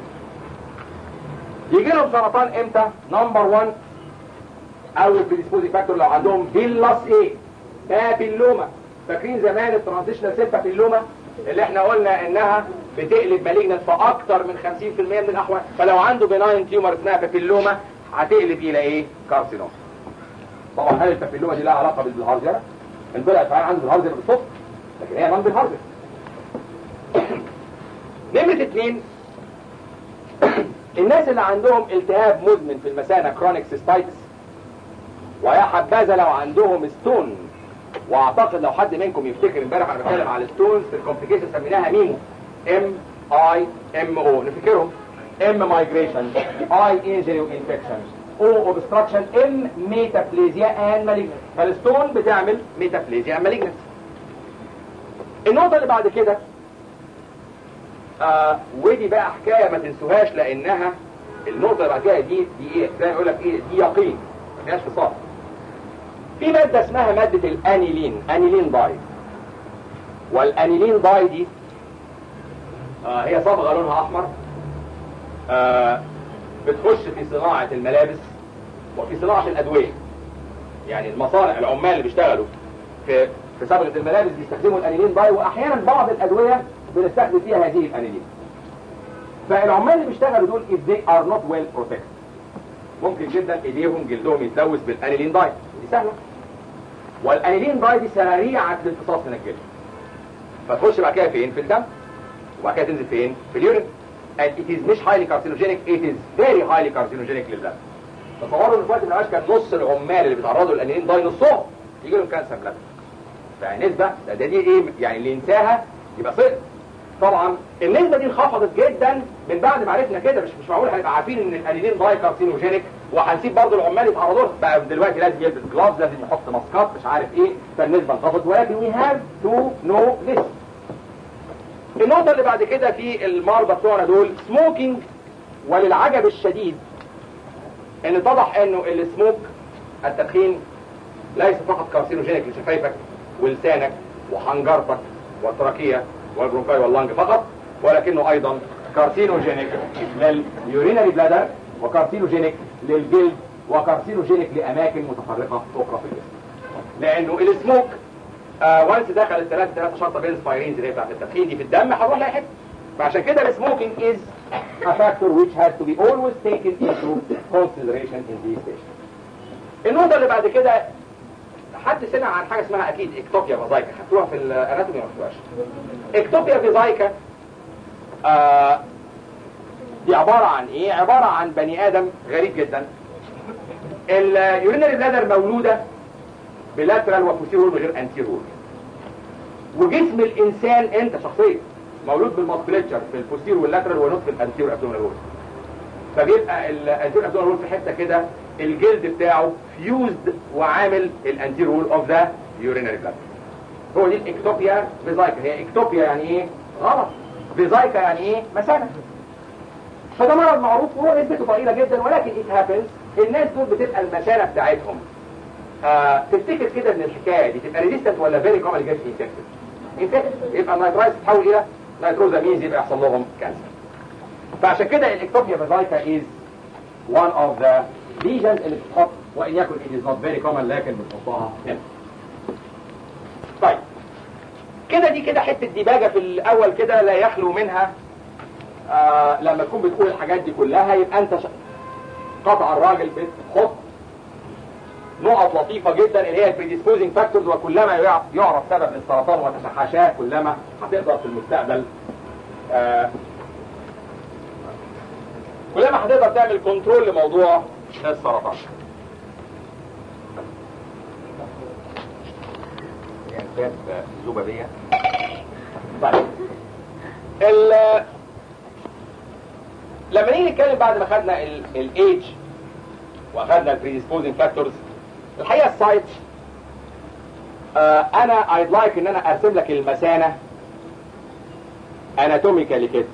يجي لهم سرطان امتى نمبر 1 اول بريسبوزي فاكتور لو عندهم بيلاس ايه بابيلوما فاكرين زمان الترانزيشنال سيل بابيلوما اللي احنا قلنا انها بتقلب مالجنت في اكتر من 50% من الاحوال فلو عنده بناين تيومر اسمها بابيلوما هتقلب الى ايه كارسينوم طبعا هل البابيلوما دي لها علاقه بالهارزيرا ان طلعت فعلا عنده الهارزيرا بالصدفه لكن هي نون بالهارزيرا نمرة اتنين الناس اللي عندهم التهاب مزمن في المثانة كرونيك سيستايتس ويا حبذا لو عندهم ستون واعتقد لو حد منكم يفتكر امبارح انا بتكلم على الستونز في الكومبليكيشن سميناها ميمو ام اي ام او نفتكرهم ام مايجريشن اي انجري وانفكشن او اوبستراكشن ام ميتافليزيا ان مالجنت فالستون بتعمل ميتافليزيا ان مالجنت النقطه اللي بعد كده آه ودي بقى حكايه ما تنسوهاش لانها النقطه اللي بعد كده دي دي ايه زي ما يقول لك ايه دي يقين ما فيهاش فصال في ماده اسمها ماده الانيلين انيلين باي والانيلين باي دي آه هي صبغه لونها احمر آه بتخش في صناعه الملابس وفي صناعه الادويه يعني المصانع العمال اللي بيشتغلوا في في صبغه الملابس بيستخدموا الانيلين باي واحيانا بعض الادويه بنستخدم فيها هذه الانيلين فالعمال اللي بيشتغلوا دول if they are not well protected ممكن جدا ايديهم جلدهم يتلوث بالانيلين داي دي سهله والانيلين داي دي سريعه الامتصاص من الجلد فتخش بعد كده فين في الدم وبعد كده تنزل فين في اليورين and it is مش highly carcinogenic it is very highly carcinogenic للبلد تصوروا ان في وقت من الاوقات كان نص العمال اللي بيتعرضوا للانيلين داي نصهم يجي لهم كانسر بلد فنسبة ده, ده دي ايه يعني اللي ينساها يبقى صفر طبعا النسبة دي انخفضت جدا من بعد ما عرفنا كده مش مش معقول هنبقى عارفين ان الانيلين داي كارسينوجينيك وهنسيب برضه العمال يتعرضوا لها بقى دلوقتي لازم يلبس جلافز لازم يحط ماسكات مش عارف ايه فالنسبة انخفضت ولكن we have to know this النقطة اللي بعد كده في المرضى بتوعنا دول سموكينج وللعجب الشديد ان اتضح انه السموك التدخين ليس فقط كارسينوجينيك لشفايفك ولسانك وحنجرتك والتراكية والبرونكاي واللنج فقط ولكنه ايضا كارسينوجينيك لليورينري بلادر وكارسينوجينيك للجلد وكارسينوجينيك لاماكن متفرقة اخرى في الجسم لانه السموك آه وانس دخل الثلاثة ثلاثة شرطة بنسبايرينز اللي هي بتاعت التدخين دي في الدم هنروح لاي حته فعشان كده السموكينج is a factor which has to be always taken into consideration in these patients. النقطة اللي بعد كده حد سمع عن حاجة اسمها أكيد اكتوبيا فازايكا خدتوها في الاناتومي ما خدتوهاش اكتوبيا فازايكا آه دي عبارة عن ايه؟ عبارة عن بني آدم غريب جدا اليورينري بلادر مولودة بلاترال وبوستيرور من غير انتيرور وجسم الانسان انت شخصيا مولود بالماسكليتشر في البوستير واللاترال ونصف الانتيرور ابدومينال وول فبيبقى الانتيرور ابدومينال وول في حته كده الجلد بتاعه فيوزد وعامل الانتيرور وول اوف ذا يورينري بلاد هو دي الاكتوبيا فيزايكا هي اكتوبيا يعني ايه غلط فيزايكا يعني ايه مثانه فده مرض معروف وهو نسبته ضئيله جدا ولكن ات هابنز الناس دول بتبقى المثانه بتاعتهم آه تفتكر كده ان الحكايه دي تبقى ريزيستنت ولا فيري كومن جيت انفكتد انفكتد يبقى النيترايز تتحول الى نيتروزامينز يبقى يحصل لهم كانسر فعشان كده الاكتوبيا فازايكا از one of the lesions اللي بتتحط وان يكن it is not very common لكن بتحطها هنا طيب كده دي كده حته ديباجه في الاول كده لا يخلو منها آه لما تكون بتقول الحاجات دي كلها يبقى انت ش... قطع الراجل بتحط نقط لطيفة جدا اللي هي البريديسبوزنج فاكتورز وكلما يعرف سبب السرطان وتتحاشاه كلما هتقدر في المستقبل آه كلما هتقدر تعمل كنترول لموضوع السرطان يعني ذبابية طيب ال لما نيجي نتكلم بعد ما خدنا الايدج واخدنا البريديسبوزنج فاكتورز الحقيقه السايت آه انا ايد لايك ان انا ارسم لك المثانه اناتوميكالي كده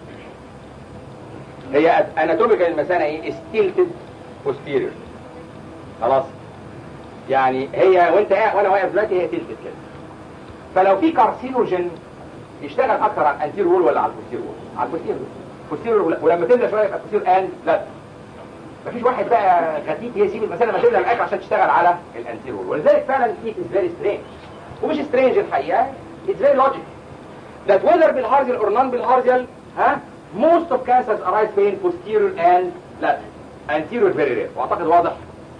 هي اناتوميكال المثانه ايه ستيلتد بوستيريور خلاص يعني هي وانت قاعد وانا واقف دلوقتي هي تلتد كده فلو في كارسينوجين يشتغل اكتر على الانتير وول ولا على البوستير وول على البوستير بوستير ولما تملى شويه يبقى البوستير ان لا مفيش واحد بقى غتيت يسيب المثانه ما تملى الاكل عشان تشتغل على الانتير وول ولذلك فعلا it is very strange ومش سترينج الحقيقه it's very logical that whether بالهارزيال or non بالهارزيال ها most of cancers arise pain posterior and lateral anterior very rare واعتقد واضح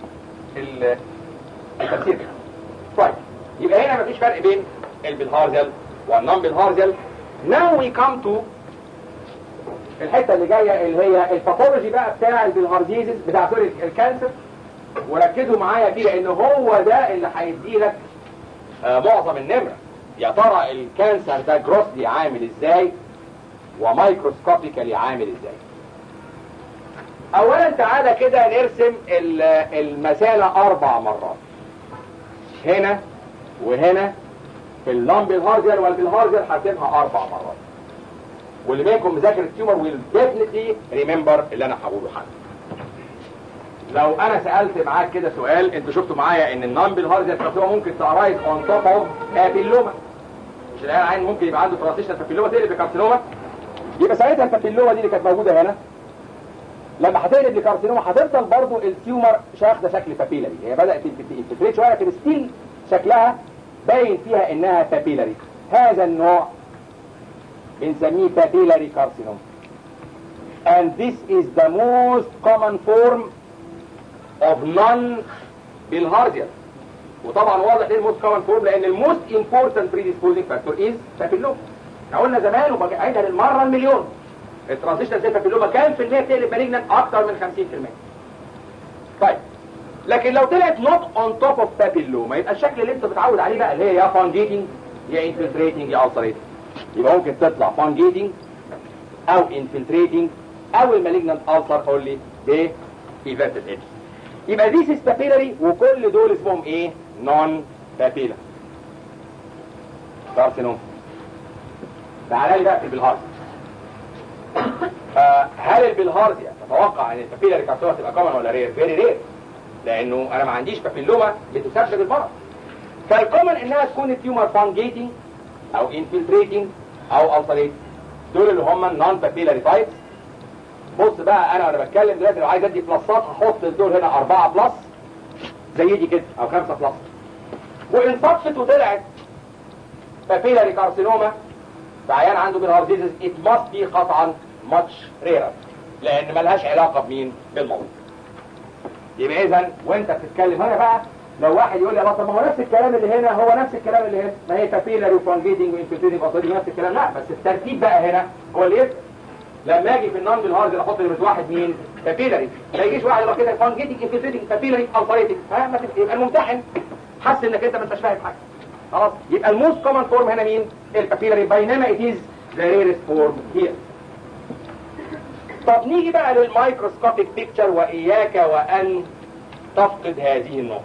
التفسير طيب يبقى هنا مفيش فرق بين البالهارزيال والنون بالهارزيال now we come to الحته اللي جايه اللي هي الباثولوجي بقى بتاع البالهارزيزس بتاع سوري الكانسر وركزوا معايا فيه لان هو ده اللي هيدي لك آه معظم النمره يا ترى الكانسر ده جروسلي عامل ازاي ومايكروسكوبيكالي عامل ازاي اولا تعالى كده نرسم المثانه اربع مرات هنا وهنا في اللمب الهارزيال والبالهارزيال هرسمها اربع مرات واللي منكم مذاكر التيومر ويل ديفنتلي ريمبر اللي انا هقوله حاجه لو انا سالت معاك كده سؤال انتوا شفتوا معايا ان النون بالهارزيال كارسينوما ممكن تارايز اون توب اوف بابيلوما مش العيان عين ممكن يبقى عنده ترانزيشن بابيلوما تقلب بكارسينوما يبقى ساعتها البابيلوما دي اللي كانت موجوده هنا لما هتقلب لكارسينوما هتفضل برضو التيومر شاخده شكل بابيلاري هي بدات تنفلتريت شويه لكن ستيل شكلها باين فيها انها بابيلاري هذا النوع بنسميه papillary carcinoma and this is the most common form of non-bilharzial وطبعا واضح ليه الموست كومن فورم لان الموست امبورتنت predisposing factor is papilloma احنا قلنا زمان وبعيدها للمره المليون الترانزيشنال سيل بابيلوما كام في المية بتقلب مالجنان اكتر من 50% طيب لكن لو طلعت نوت اون توب اوف بابيلوما يبقى الشكل اللي انت بتعود عليه بقى اللي هي يا فانجيتنج يا انفلتريتنج يا السريتنج يبقى ممكن تطلع فانجيتنج او انفلتريتنج او المالجنان السر قول لي ب ايفنتد ايدج يبقى ذيس از بابيلاري وكل دول اسمهم ايه نون بابيلا كارسينوم تعالى لي بقى في البلهارزيا آه هل البلهارزيا تتوقع ان البابيلاري كارسينوما تبقى كومن ولا رير فيري رير لانه انا ما عنديش بابيلوما بتسبب المرض فالكومن انها تكون التيومر فانجيتنج او انفلتريتنج او التريت دول اللي هم النون بابيلاري تايبس بص بقى انا وانا بتكلم دلوقتي لو عايز ادي بلسات هحط الدول هنا 4 بلس زي دي كده او 5 بلس وان صدفت وطلعت بابيلاري كارسينوما فعيان عنده بالهارديزز ات ماست بي قطعا ماتش ريرر لان ملهاش علاقه بمين بالموضوع يبقى اذا وانت بتتكلم هنا بقى لو واحد يقول لي الله طب ما هو نفس الكلام اللي هنا هو نفس الكلام اللي هنا ما هي بابيلاري وفانجيتنج وانفلتريتنج وصدي نفس الكلام لا بس الترتيب بقى هنا هو اللي يفرق لما اجي في النون بالهارد احط نمره واحد مين بابيلاري ما يجيش واحد يبقى كده فانجيتنج انفلتريتنج بابيلاري الفاريتنج ها ما تبقى يبقى الممتحن حس انك انت ما انتش فاهم حاجه خلاص يبقى الموست كومن فورم هنا مين البابيلاري بينما ات از ذا ريرست فورم هير طب نيجي بقى للمايكروسكوبيك بيكتشر واياك وان تفقد هذه النقطه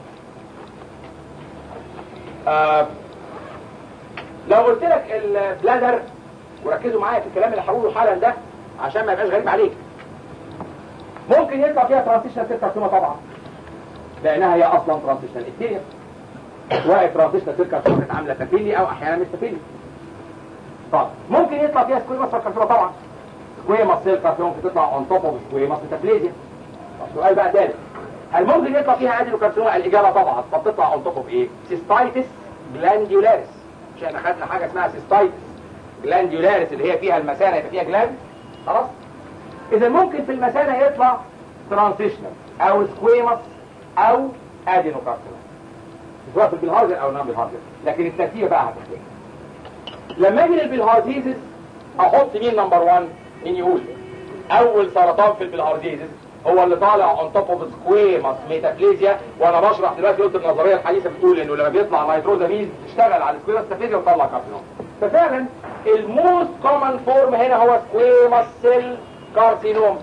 آه لو قلت لك البلادر وركزوا معايا في الكلام اللي هقوله حالا ده عشان ما يبقاش غريب عليك ممكن يطلع فيها ترانزيشنال سيل كارسينوما طبعا لانها هي اصلا ترانزيشنال اكتيريا سواء ترانزيشنال سيل كارسينوما كانت عامله تافيلي او احيانا مش تافيلي طب ممكن يطلع فيها سكويماس سيل كارسينوما طبعا سكويماس سيل كارسينوما ممكن تطلع اون توب اوف سكويماس ميتابليزيا طب سؤال بقى ثالث هل ممكن يطلع فيها ادينو كارسينوما الاجابه طبعا طب تطلع اون توب اوف ايه سيستايتس جلانديولاريس مش احنا خدنا حاجه اسمها سيستايتس جلانديولاريس اللي هي فيها المثانه يبقى فيها جلاند خلاص اذا ممكن في المثانه يطلع ترانزيشنال او سكويمس او ادينو كارسينوما سواء في البلهارزر او نون بالهارزر لكن الترتيب بقى هتختلف لما اجي للبلهارزيزس احط مين نمبر 1 مين يقول اول سرطان في البلهارزيزس هو اللي طالع اون توب اوف سكويمس ميتابليزيا وانا بشرح دلوقتي قلت النظريه الحديثه بتقول انه لما بيطلع نيتروزاميز تشتغل على السكويمس ميتابليزيا وتطلع كارسينوما ففعلا الموست كومن فورم هنا هو سكويمس سيل كارسينوم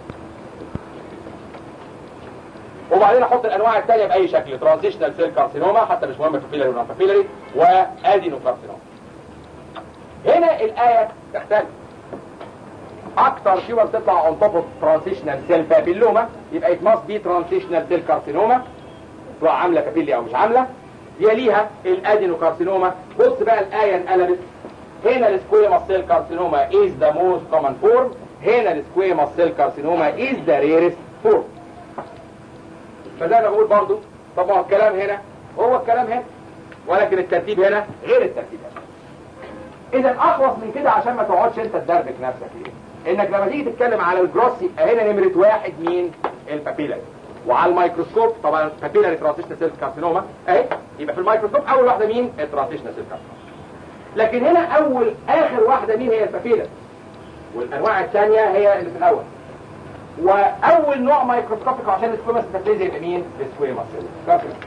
وبعدين احط الانواع الثانيه باي شكل ترانزيشنال سيل كارسينوما حتى مش مهم بابيلاري ولا بابيلاري وادينو كارسينوما هنا الايه تختلف اكتر فيور تطلع اون توب اوف ترانزيشنال سيل بابيلوما يبقى ات ماست بي ترانزيشنال سيل كارسينوما سواء عامله بابيلي او مش عامله يليها الادينو كارسينوما بص بقى الايه انقلبت هنا السكويموس سيل كارسينوما is the most common form هنا السكويموس سيل كارسينوما is the rarest form فزي ما بقول برضو طب هو الكلام هنا هو الكلام هنا ولكن الترتيب هنا غير الترتيب هنا اذا اخلص من كده عشان ما تقعدش انت تدربك نفسك ايه انك لما تيجي تتكلم على الجروس يبقى هنا نمره واحد مين البابيلاري وعلى الميكروسكوب طبعا البابيلاري ترانزيشنال سيل كارسينوما اهي يبقى في الميكروسكوب اول واحده مين الترانزيشنال سيل كارسينوما لكن هنا اول اخر واحده مين هي البابيلاري والانواع الثانيه هي اللي في الاول واول نوع مايكروسكوبيك عشان السكويماس ميتابليزيا يبقى مين السكويماس سيل كارسينوما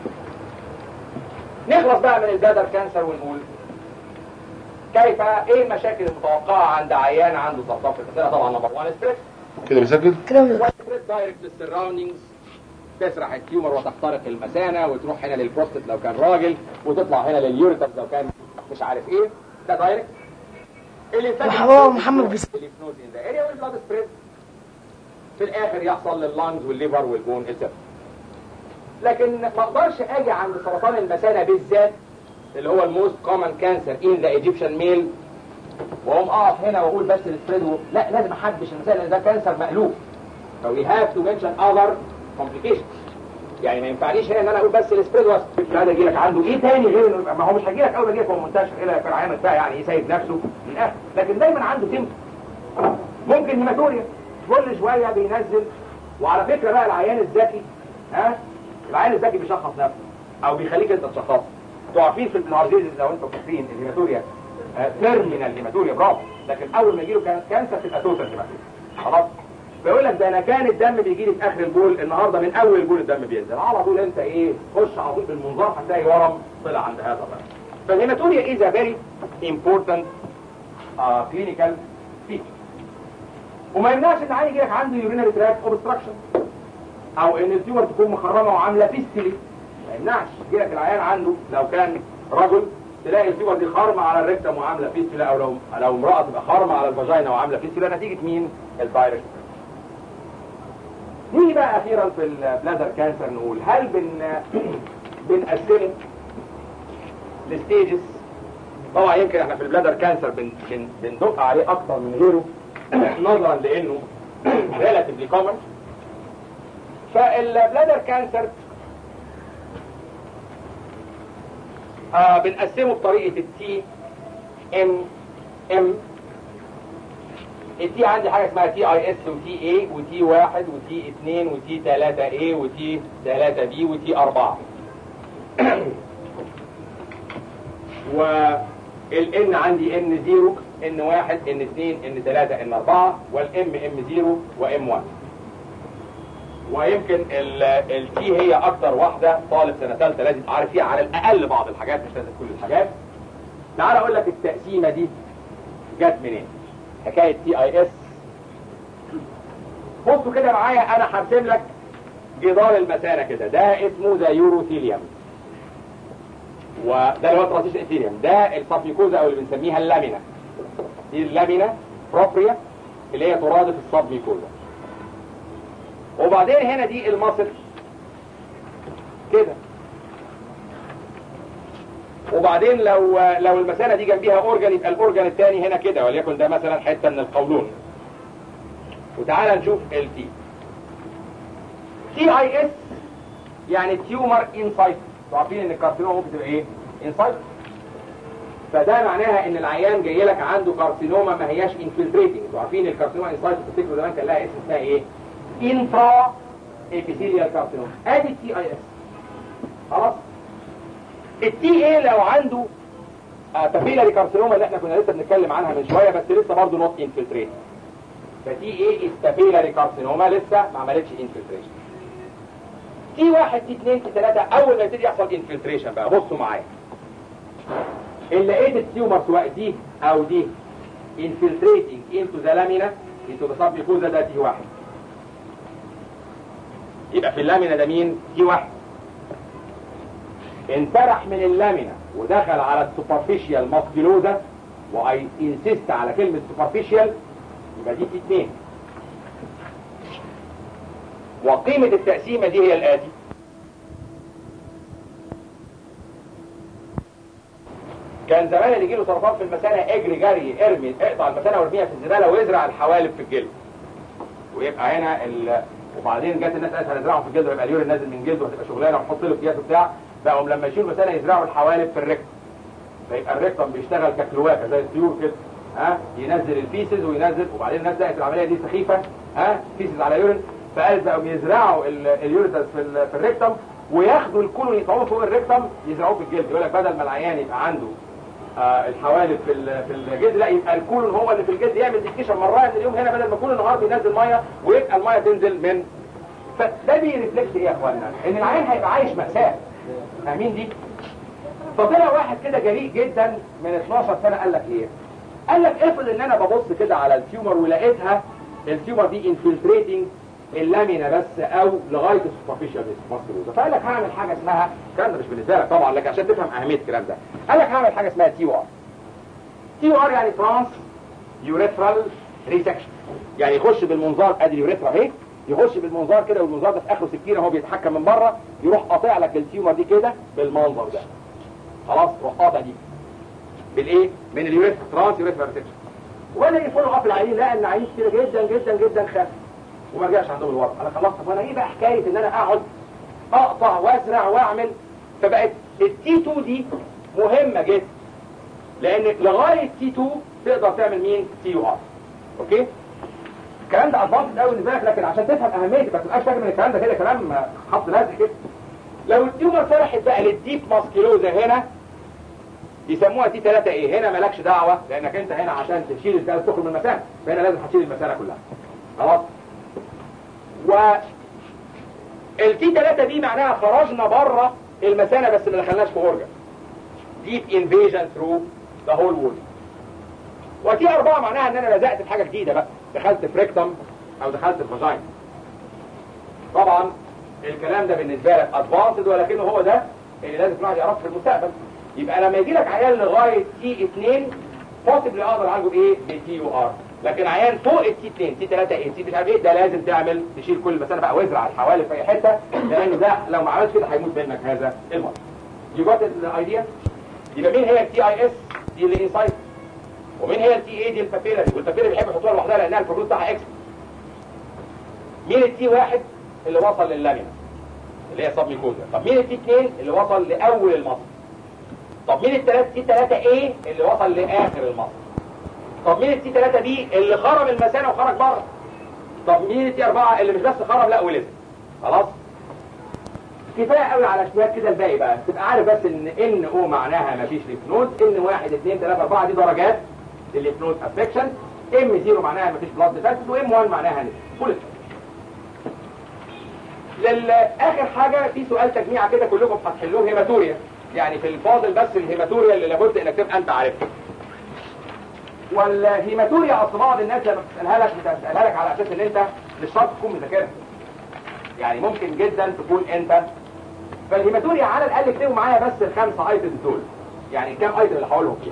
نخلص بقى من البلادر كانسر ونقول كيف ايه المشاكل المتوقعه عند عيان عنده سرطان في الخصيه طبعا نمبر 1 ستريس كده مسجل ستريس دايركت للسراوندينجز تسرح التيومر وتخترق المثانه وتروح هنا للبروستات لو كان راجل وتطلع هنا لليوريتس لو كان مش عارف ايه ده دايركت اللي هو محمد بيس الليفنود ان ذا اريا والبلاد سبريد في الاخر يحصل لللانجز والليفر والبون etc لكن ما اقدرش اجي عند سرطان المثانه بالذات اللي هو الموست كومن كانسر ان ذا ايجيبشن ميل واقوم اقف هنا واقول بس السبريد و... لا لازم احبش المثانه لان ده كانسر مألوف فوي we have to mention other complications يعني ما ينفعنيش هنا ان انا اقول بس السبريد واسكت لا ده يجي لك عنده ايه تاني غير انه ما هو مش هيجي لك اول ما يجي لك هو منتشر الا يكون عيانك بقى يعني يسيب نفسه من الاخر لكن دايما عنده سيمتوم ممكن هيماتوريا كل شويه بينزل وعلى فكره بقى العيان الذكي ها العيان الذكي بيشخص نفسه او بيخليك انت تشخصه انتوا عارفين في البنارديزز لو انتوا فاكرين الهيماتوريا تيرمينال هيماتوريا برافو لكن اول ما يجي له كانسر تبقى توتال هيماتوريا خلاص بيقول لك ده انا كان الدم بيجي لي في اخر البول النهارده من اول البول الدم بينزل على طول انت ايه خش على طول بالمنظار هتلاقي ورم طلع عند هذا الرقم فالهيماتوريا از ا فيري امبورتنت كلينيكال فيتشر وما يمنعش ان عيل يجي لك عنده يورينري تراك اوبستراكشن او ان التيومر تكون مخرمه وعامله فيستلي ما يمنعش يجي لك العيان عنده لو كان رجل تلاقي التيومر دي خارمه على الريكتم وعامله فيستولا او لو لو امراه تبقى خارمه على الفاجينا وعامله فيستولا نتيجه مين؟ الفيروس نيجي بقى اخيرا في البلادر كانسر نقول هل بن بنقسمه لستيجز طبعا يمكن احنا في البلادر كانسر بن بن بندق عليه اكتر من غيره نظرا لانه ريلاتيفلي كومن فالبلادر كانسر آه بنقسمه بطريقه التي ام ام التي عندي حاجه اسمها تي اي اس وتي اي وتي واحد وتي اثنين وتي ثلاثة اي وتي ثلاثة بي وتي اربعة والان عندي ان زيرو ان واحد ان اثنين ان ثلاثة ان اربعة والام ام زيرو وام واحد ويمكن التي هي اكتر واحدة طالب سنة ثالثة لازم عارف فيها على الاقل بعض الحاجات مش لازم كل الحاجات تعال اقول لك التقسيمة دي جت منين حكاية تي اي اس بصوا كده معايا انا هرسم لك جدار المثانة كده ده اسمه ذا يوروثيليوم وده اللي هو ترانزيشن اثيريوم ده السبميكوزا او اللي بنسميها اللامينا دي اللامينا بروبريا اللي هي ترادف السبميكوزا وبعدين هنا دي المصل كده وبعدين لو لو المثانه دي جنبيها اورجان يبقى الاورجان الثاني هنا كده وليكن ده مثلا حته من القولون وتعالى نشوف التي تي اي اس يعني تيومر انسايت عارفين ان الكارسينوما ممكن تبقى ايه انسايت فده معناها ان العيان جاي لك عنده كارسينوما ما هياش انفلتريتنج انتوا عارفين الكارسينوما انسايت تفتكروا زمان كان لها اسم اسمها ايه انترا ابيثيليال كارسينوما ادي التي اي اس خلاص التي ايه لو عنده بابيلاري كارسينوما اللي احنا كنا لسه بنتكلم عنها من شويه بس لسه برضه نوت انفلتريت فتي ايه بابيلاري كارسينوما لسه ما عملتش انفلتريشن تي واحد تي اثنين تي ثلاثة اول ما يبتدي يحصل انفلتريشن بقى بصوا معايا ان لقيت التيومر سواء دي او دي انفلتريتنج انتو ذا لامينا انتو ذا سبميكوزا ده تي واحد يبقى في اللامينا ده مين تي واحد انسرح من اللامينا ودخل على السوبرفيشال ماسكيلوزا واي انسيست على كلمة سوبرفيشال يبقى دي تي اثنين وقيمة التقسيمة دي هي الآتي كان زمان اللي يجيله سرطان في المثانة اجري جري ارمي اقطع المثانة وارميها في الزبالة ويزرع الحوالب في الجلد ويبقى هنا ال... وبعدين جت الناس قالت هنزرعهم في الجلد ويبقى اليورين نازل من جلده وهتبقى شغلانه ونحط له اكياس وبتاع بقوا لما يشيلوا المثانة يزرعوا الحوالب في الركب فيبقى الركتم بيشتغل ككلواكه زي الطيور كده ها ينزل الفيسز وينزل وبعدين الناس لقت العمليه دي سخيفه ها فيسز على يورين فقالت بقوا يزرعوا اليوريتس في, في الريكتم وياخدوا الكولون يطلعوه فوق الريكتم يزرعوه في الجلد يقول لك بدل ما العيان يبقى عنده آه الحوالب في في الجلد لا يبقى الكولون هو اللي في الجلد يعمل ديكيشن مره ان اليوم هنا بدل ما كل النهار بينزل ميه ويبقى الميه تنزل من فده بيرفلكت ايه يا اخوانا؟ ان العيان هيبقى عايش مأساة فاهمين دي؟ فطلع واحد كده جريء جدا من 12 سنه قال لك ايه؟ قال لك افرض ان انا ببص كده على التيومر ولقيتها التيومر دي انفلتريتنج اللامينا بس او لغايه السوبرفيشال ماسكولوزا فقال لك هعمل حاجه اسمها الكلام ده مش بالنسبه لك طبعا لك عشان تفهم اهميه الكلام ده قال لك هعمل حاجه اسمها تي ار تي ار يعني ترانس يوريثرال ريسكشن يعني يخش بالمنظار ادي اليوريثرا اهي يخش بالمنظار كده والمنظار ده في اخره سكينه هو بيتحكم من بره يروح قاطع لك التيومر دي كده بالمنظر ده خلاص روح قاطع دي بالايه من اليوريثرا ترانس يوريثرال ريسكشن وبدا يفولو اب العيين لقى ان العيين كتير جدا جدا جدا خاف وما رجعش عندهم الوضع انا خلصت وانا ايه بقى حكايه ان انا اقعد اقطع وازرع واعمل فبقت التي 2 دي مهمه جدا لان لغايه تي 2 تقدر تعمل مين تي يو ار اوكي الكلام ده ادفانس قوي بالنسبه لك لكن عشان تفهم اهميته ما تبقاش فاكر ان الكلام ده كده كلام خط لازق كده لو التيومر فرحت بقى للديب ماسكيلوزا هنا يسموها تي 3 ايه هنا مالكش دعوه لانك انت هنا عشان تشيل الجهاز تخرج من المثانه فهنا لازم هتشيل المثانه كلها خلاص و التي 3 دي معناها خرجنا بره المثانه بس ما دخلناش في اورجن ديب انفيجن ثرو ذا هول وول وتي 4 معناها ان انا لزقت في حاجه جديده بقى دخلت في ريكتم او دخلت في فاجين طبعا الكلام ده بالنسبه لك ادفانسد ولكنه هو ده اللي لازم الواحد يعرفه في المستقبل يبقى لما يجي لك عيان لغايه تي 2 بوسيبلي اقدر اعالجه بايه؟ بتي يو ار لكن عيان فوق التي 2 تي 3 ايه تي مش عارف ايه ده لازم تعمل تشيل كل المسافه بقى وازرع الحوالي في اي حته لان ده لو ما عملتش كده هيموت منك هذا المرض. يو جوت الايديا؟ يبقى مين هي التي اي اس؟ دي اللي انسايد ومين هي التي اي دي البابيلاري والبابيلاري بيحب يحطوها لوحدها لانها البروتين بتاعها اكس مين التي واحد اللي وصل لللامينا اللي هي سب ميكوزا طب مين التي 2 اللي وصل لاول المصل طب مين الثلاثه تي 3 ايه اللي وصل لاخر المصل طب مين التي 3 دي اللي خرم المثانه وخرج بره طب مين التي 4 اللي مش بس خرم لا ولزق خلاص كفايه قوي على اشتياق كده الباقي بقى تبقى عارف بس ان ان او معناها مفيش ليف نود ان 1 2 3 4 دي درجات الليف نود افكشن ام 0 معناها مفيش بلاد ديفنس وام 1 معناها نفس كل للاخر حاجه في سؤال تجميع كده كلكم هتحلوه هيماتوريا يعني في الفاضل بس الهيماتوريا اللي لابد انك تبقى انت عارفها والهيماتوريا اصل بعض الناس لما بتسالها لك بتسالها لك على اساس ان انت مش شرط تكون مذاكرها يعني ممكن جدا تكون انت فالهيماتوريا على الاقل اكتبوا معايا بس الخمسه ايتمز دول يعني كام ايتم اللي هقولهم فيها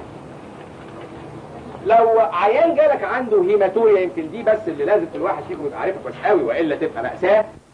لو عيان جالك عنده هيماتوريا يمكن دي بس اللي لازم الواحد فيكم يبقى عارفها كويس قوي والا تبقى مأساة